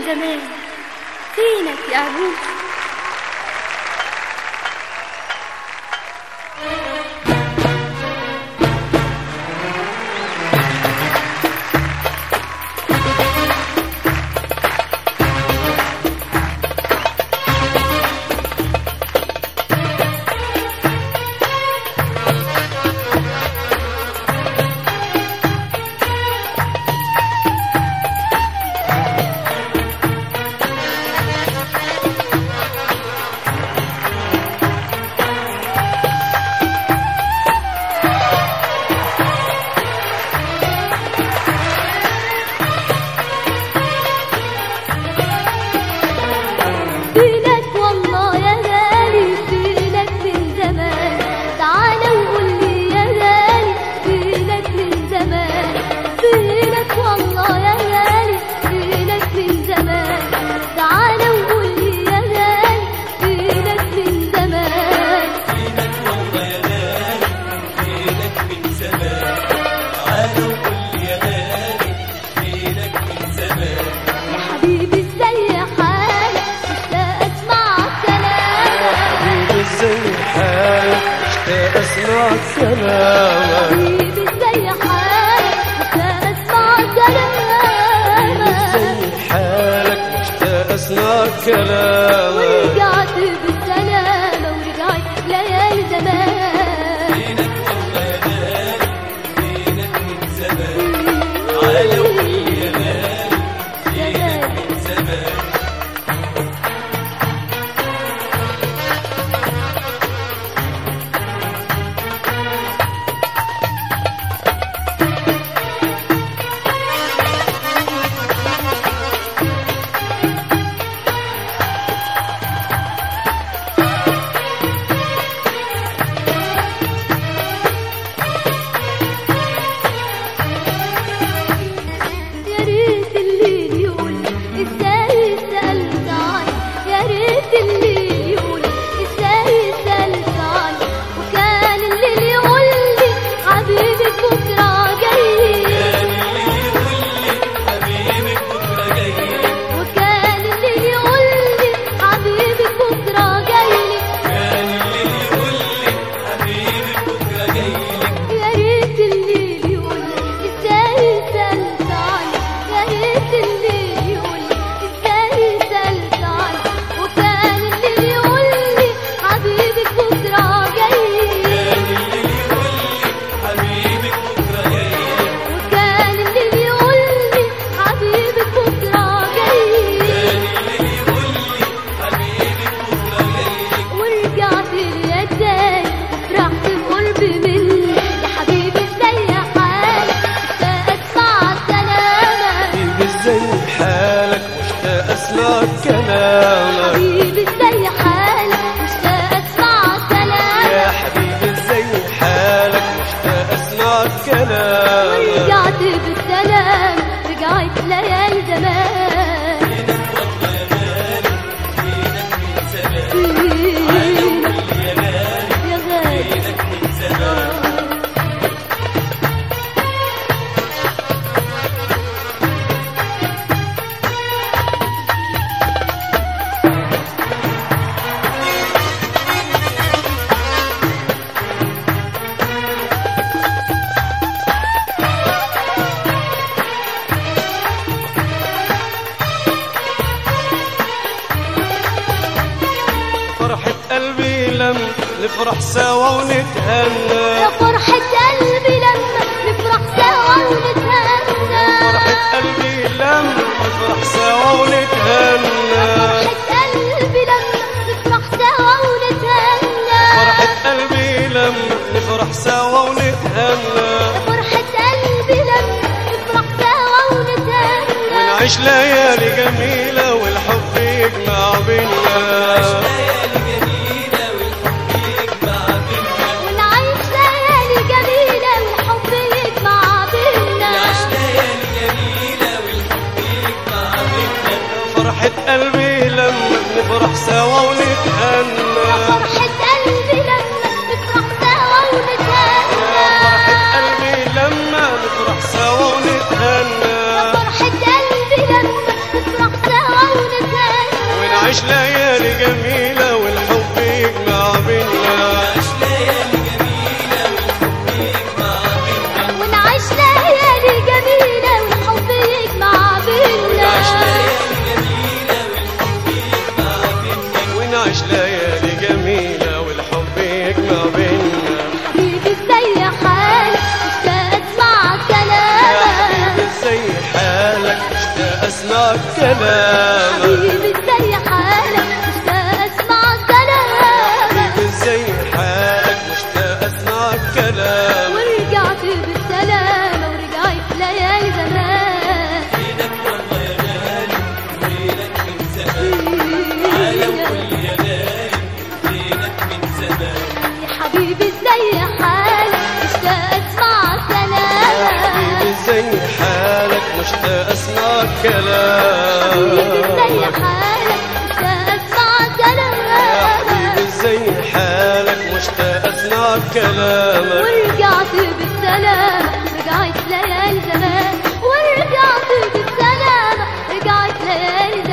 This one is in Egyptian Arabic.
زمان فينك يا عروس فينك والله يا غالي فينك من زمان تعال وقول لي يا غالي فينك من زمان فينك والله يا غالي فينك من زمان تعال وقول لي يا غالي فينك من زمان يا حبيبي ازاي حالك مشتاق اسمع كلامك حبيبي ازاي حالك اشتاق اسمع كلامك حبيبي ازاي حالك مشتاق اسمع كلامك ازاي حالك اشتاق اسمع كلامك ورجعت بالسلامة ورجعت ليالي زمان زمان يا ريت الليل يقول ازاي سألت عني يا ريت الليل يقول ازاي سألت عني وكان الليل يقول لي حبيبي بكرة جاي وكان الليل يقول لي حبيبي بكرة جاي يا ريت الليل يقول ازاي سألت عني يا ريت الليل يقول ازاي سألت عني وكان الليل يقول لي حبيبي بكرة جاي وكان الليل يقول لي حبيبي بكرة جاي ورجعت لي تاني وفرحت بقربي مني يا حبيبي ازاي حالك مشتاق اسمع كلامك حبيبي ازاي حالك مشتاق اسمع كلامك حبيبي ازاي حالك مشتاق اسمع كلامك يا حبيبي ازاي حالك مشتاق اسمع كلامك ورجعت بالسلام رجعت ليالي زمان يا غالي فرحة قلبي لم نفرح سوا ونتهنى يا فرحة قلبي لما نفرح سوا ونتهنى فرحة قلبي لم نفرح سوا ونتهنى فرحة قلبي لما نفرح سوا ونتهنى فرحة قلبي لم نفرح سوا ونتهنى فرحة قلبي لما نفرح سوا ونتهنى ونعيش ليالي جميلة والحب يجمع بينا ونعيش ليالي جميلة والحب يجمع بينا فرحة قلبي لما نفرح سوا ونتهنى فرحة قلبي لما نفرح سوا ونتهنى فرحة قلبي لما نفرح سوا ونتهنى فرحة قلبي لما نفرح سوا كلامك حبيبي ازاي حالك مشتاق اسمع كلامك ازاي حالك مشتاق اسمع كلامك ورجعت بالسلامة ورجعت ليالي زمان فينك والله يا غالي فينك من زمان تعالى وقول يا غالي فينك من زمان يا حبيبي ازاي حالك مشتاق اسمع كلامك حبيبي ازاي حالك مشتاق اسمع حبيبي ازاي كلامك حالك مشتاق اسمع يا حبيبي كلامك ازاي حالك مشتاق اسمع كلامك ورجعت بالسلامة رجعت ليالي زمان ورجعت بالسلامة رجعت ليالي